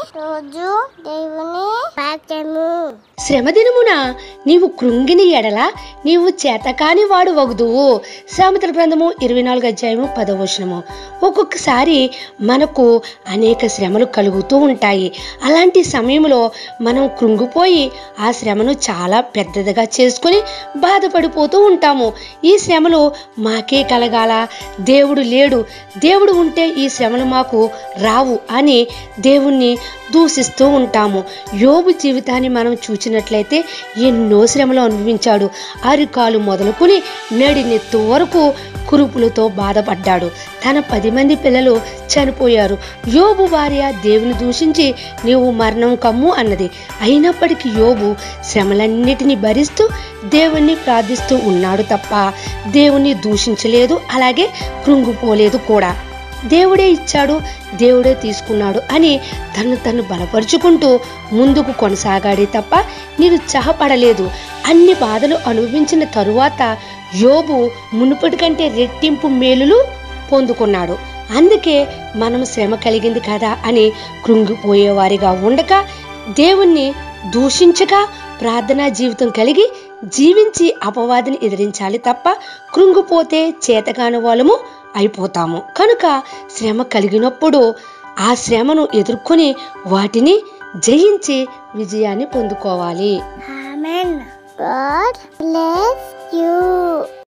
రోజు దేవుని వాక్యము శ్రమ దినమున నీవు కృంగిని ఎడల నీవు చేతకాని వాడు వగుదువు సామెతల గ్రంథము ఇరవై నాలుగు అధ్యాయము పదవచనము ఒక్కొక్కసారి మనకు అనేక శ్రమలు కలుగుతూ ఉంటాయి అలాంటి సమయంలో మనం కృంగిపోయి ఆ శ్రమను చాలా పెద్దదిగా చేసుకొని బాధపడిపోతూ ఉంటాము ఈ శ్రమలు మాకే కలగాల దేవుడు లేడు దేవుడు ఉంటే ఈ శ్రమలు మాకు రావు అని దేవుణ్ణి దూషిస్తూ ఉంటాము యోబు జీవితాన్ని మనం చూచినట్లయితే ఎన్నో శ్రమలు అనుభవించాడు అరికాలు మొదలుకొని నడినెత్తు వరకు కురుపులతో బాధపడ్డాడు తన పది మంది పిల్లలు చనిపోయారు యోబు భార్య దేవుని దూషించి నీవు మరణం కమ్ము అన్నది అయినప్పటికీ యోబు శ్రమలన్నిటినీ భరిస్తూ దేవుణ్ణి ప్రార్థిస్తూ ఉన్నాడు తప్ప దేవుణ్ణి దూషించలేదు అలాగే కృంగిపోలేదు కూడా దేవుడే ఇచ్చాడు దేవుడే తీసుకున్నాడు అని తను తను బలపరుచుకుంటూ ముందుకు కొనసాగాడే తప్ప నిరుత్సాహపడలేదు అన్ని బాధలు అనుభవించిన తరువాత యోబు మునుపటి కంటే రెట్టింపు మేలులు పొందుకున్నాడు అందుకే మనం శ్రమ కలిగింది కదా అని కృంగిపోయేవారిగా ఉండక దేవుణ్ణి దూషించక ప్రార్థనా జీవితం కలిగి జీవించి అపవాదిని ఎదిరించాలి తప్ప కృంగిపోతే చేతకాని వాళ్ళము అయిపోతాము కనుక శ్రమ కలిగినప్పుడు ఆ శ్రమను ఎదుర్కొని వాటిని జయించి విజయాన్ని పొందుకోవాలి ఆమెన్ గాడ్ బ్లెస్ యూ